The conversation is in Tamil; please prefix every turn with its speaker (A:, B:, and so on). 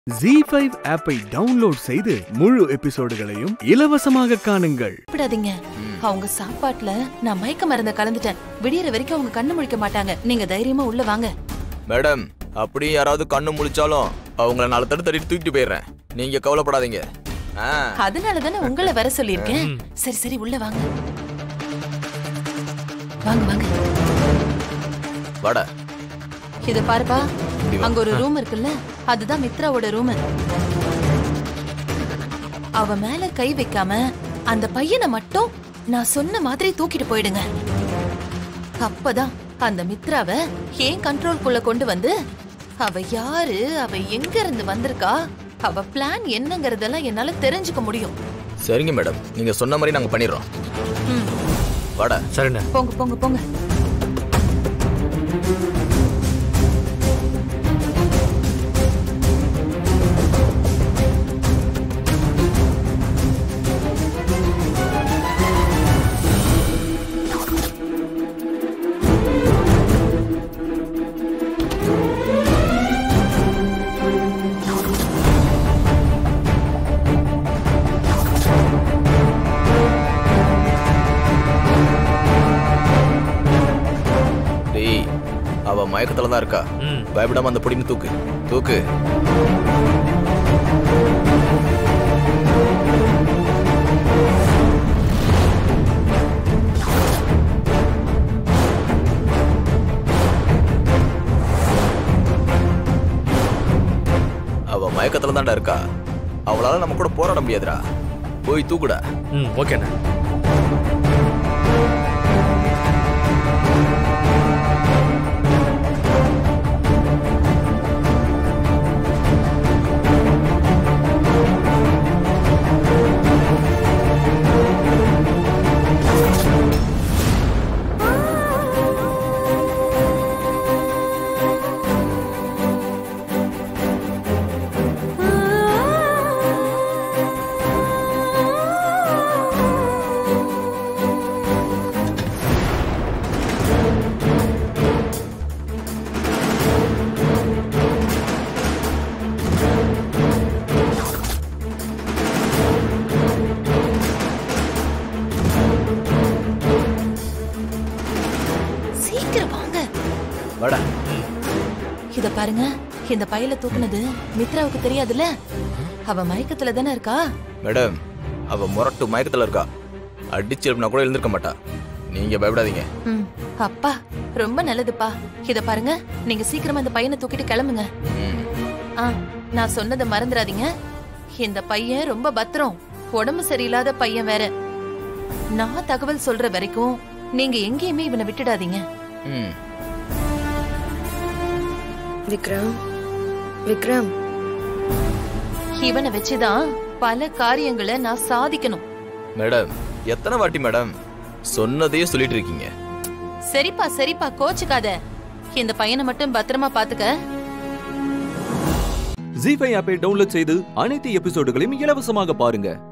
A: ஜி ஃபைவ் ஆப்பை டவுன்லோட் செய்து முழு எபிசோடுகளையும் இலவசமாக காணுங்கள்
B: விடாதீங்க அவங்க சாப்பாட்டுல நான் மயக்க மருந்த கலந்துட்டேன் விடியற வரைக்கும் அவங்க கண்ணு முழிக்க மாட்டாங்க நீங்க தைரியமா உள்ள வாங்க
C: மேடம் அப்படியே யாராவது கண்ணு முழிச்சாலும் அவங்கள நாலு தட்டு தட்டி தூக்கிட்டு போயிடுறேன் நீங்க கவலைப்படாதீங்க ஆ
B: அதனால தானே உங்களை வர சொல்லியிருக்கேன் சரி சரி உள்ள வாங்க வாங்க வாங்க
C: வாடா
B: இத பாருப்பா
C: இப்படி வா.
B: அங்க ஒரு ரூம் இருக்குல்ல அதுதான் மித்ராவோட ரூம் அவ மேல கை வைக்காம அந்த பையனை மட்டும் நான் சொன்ன மாதிரி தூக்கிட்டு போயிடுங்க அப்பதான் அந்த மித்ராவ ஏன் கண்ட்ரோல்குள்ள கொண்டு வந்து அவ யாரு அவ எங்க இருந்து வந்திருக்கா அவ பிளான் என்னங்கறதெல்லாம் என்னால தெரிஞ்சுக்க முடியும்
C: சரிங்க மேடம் நீங்க சொன்ன மாதிரி நாங்க பண்ணிடுறோம்
B: ம்,
C: வாடா
D: சரிண்ணே
B: போங்க போங்க போங்க
C: டேய் அவ மயக்கத்துல தான் இருக்கா
D: ம்
C: பயப்படாம அந்த பொடின்னு தூக்கு தூக்கு அவ மயக்கத்துல தான்டா இருக்கா அவளால நம்ம கூட போராட முடியாதுடா போய் தூக்குடா
D: ம் ஓகேண்ணே
B: சீக்கிரம் வாங்க
C: வாடா
B: இத பாருங்க இந்த பையில தூக்குனது மித்ராவுக்கு தெரியாதுல்ல அவ மயக்கத்துல தானே இருக்கா
C: மேடம் அவ முரட்டு மயக்கத்துல இருக்கா அடிச்சு எழுப்பினா கூட எழுந்திருக்க மாட்டா நீங்க பயப்படாதீங்க
B: ம், அப்பா ரொம்ப நல்லதுப்பா இத பாருங்க நீங்க சீக்கிரமா இந்த பையனை தூக்கிட்டு கிளம்புங்க
C: ம்.
B: ஆ நான் சொன்னதை மறந்துடாதீங்க இந்த பையன் ரொம்ப பத்திரம் உடம்பு சரியில்லாத பையன் வேற நான் தகவல் சொல்ற வரைக்கும் நீங்க எங்கேயுமே இவனை விட்டுடாதீங்க
C: ம்
E: விக்ரம் விக்ரம்
B: இவனை வச்சுதான் பல காரியங்களை நான் சாதிக்கணும்
C: மேடம் எத்தனை வாட்டி மேடம் சொன்னதையே சொல்லிட்டு இருக்கீங்க
B: சரிப்பா சரிப்பா கோச்சுக்காத இந்த பையனை மட்டும் பத்திரமா பாத்துக்க
F: ஜி ஃபைவ் ஆப்பை டவுன்லோட் செய்து அனைத்து எபிசோடுகளையும் இலவசமாக பாருங்க